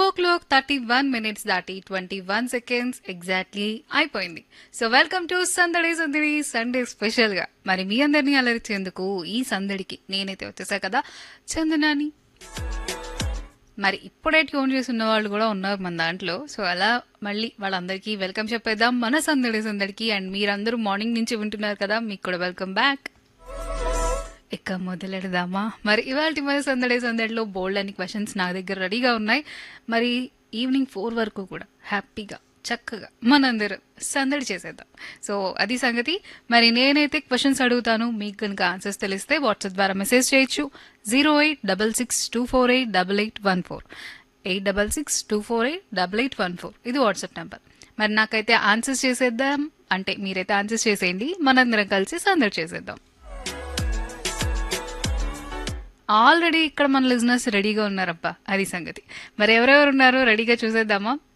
clock thirty one minutes దాటి twenty one seconds exactly అయిపోయింది so welcome to Sandadi Sandadi Sunday స్పెషల్గా మరి మీ అందరినీ అలరించేందుకు ఈ సందడికి నేనైతే వచ్చేసా కదా చందనాని మరి ఇప్పుడే ట్యూన్ చేసి ఉన్న వాళ్ళు కూడా ఉన్నారు మన దాంట్లో సో అలా మళ్ళీ వాళ్ళందరికీ వెల్కమ్ చెప్పేద్దాం మన సందడి సందడికి అండ్ మీరందరూ మార్నింగ్ నుంచి వింటున్నారు కదా మీకు కూడా వెల్కమ్ బ్యాక్ ఇక మొదలెడదామా మరి ఇవాళ మరి సందడి సందడిలో బోల్డ్ అని క్వశ్చన్స్ నా దగ్గర రెడీగా ఉన్నాయి మరి ఈవినింగ్ ఫోర్ వరకు కూడా హ్యాపీగా చక్కగా మనందరం సందడి చేసేద్దాం సో అది సంగతి మరి నేనైతే క్వశ్చన్స్ అడుగుతాను మీకు కనుక ఆన్సర్స్ తెలిస్తే వాట్సాప్ ద్వారా మెసేజ్ చేయొచ్చు zero eight double six two four eight double eight one four eight double six two four eight double eight one four ఇది వాట్సాప్ నెంబర్ మరి నాకైతే ఆన్సర్స్ చేసేద్దాం అంటే మీరైతే ఆన్సర్స్ చేసేయండి మనందరం కలిసి సందడి చేసేద్దాం ఆల్రెడీ ఇక్కడ మన లిజినెస్ రెడీగా ఉన్నారబ్బా అది సంగతి మరి ఎవరెవరు ఉన్నారో రెడీగా చూసేద్దామా